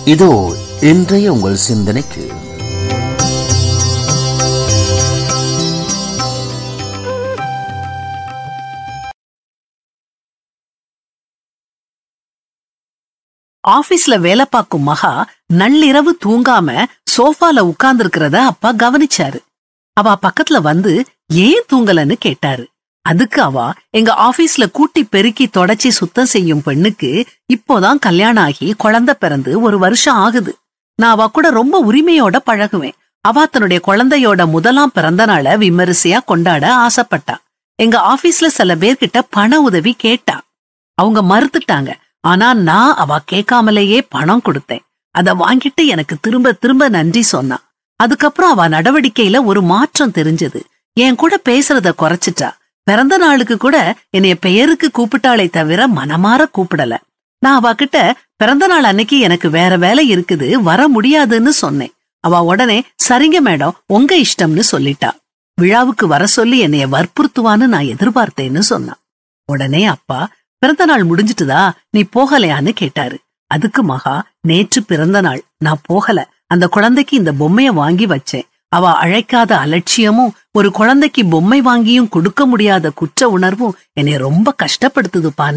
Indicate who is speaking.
Speaker 1: இதோ இன்றைய உங்கள் சிந்தனைக்கு
Speaker 2: ஆபீஸ்ல வேலை பார்க்கும் மகா நள்ளிரவு தூங்காம சோஃபால உட்கார்ந்திருக்கிறத அப்பா கவனிச்சாரு அவ பக்கத்துல வந்து ஏன் தூங்கலன்னு கேட்டாரு அதுக்கு அவ எங்க ஆபீஸ்ல கூட்டி பெருக்கி தொடச்சி சுத்தம் செய்யும் பெண்ணுக்கு இப்போதான் கல்யாணம் ஆகி குழந்தை பிறந்து ஒரு வருஷம் ஆகுது நான் அவ கூட ரொம்ப உரிமையோட பழகுவேன் அவ தன்னுடைய குழந்தையோட முதலாம் பிறந்த நாளை விமரிசையா கொண்டாட ஆசைப்பட்டா எங்க ஆபீஸ்ல சில பேர்கிட்ட பண உதவி கேட்டா அவங்க மறுத்துட்டாங்க ஆனா நான் அவ கேட்காமலேயே பணம் கொடுத்தேன் அத வாங்கிட்டு எனக்கு திரும்ப திரும்ப நன்றி சொன்னா அதுக்கப்புறம் அவ நடவடிக்கையில ஒரு மாற்றம் தெரிஞ்சது என் கூட பேசுறத குறைச்சிட்டா பிறந்த நாளுக்கு கூட என்னைய பெயருக்கு கூப்பிட்டாளே தவிர மனமாற கூப்பிடல நான் அவகிட்ட பிறந்த நாள் அன்னைக்கு எனக்கு வேற வேலை இருக்குது வர முடியாதுன்னு சொன்னேன் அவ உடனே சரிங்க மேடம் உங்க இஷ்டம்னு சொல்லிட்டா விழாவுக்கு வர சொல்லி என்னைய வற்புறுத்துவான்னு நான் எதிர்பார்த்தேன்னு சொன்னான் உடனே அப்பா பிறந்த நாள் முடிஞ்சிட்டுதா நீ போகலையான்னு கேட்டாரு அதுக்கு மகா நேற்று பிறந்த நாள் நான் போகல அந்த குழந்தைக்கு இந்த பொம்மைய வாங்கி வச்சேன் அவ அழைக்காத அலட்சியமும் ஒரு குழந்தைக்கு பொம்மை வாங்கியும் கொடுக்க முடியாத குற்ற உணர்வும் என்னை ரொம்ப கஷ்டப்படுத்துதுப்பான்னு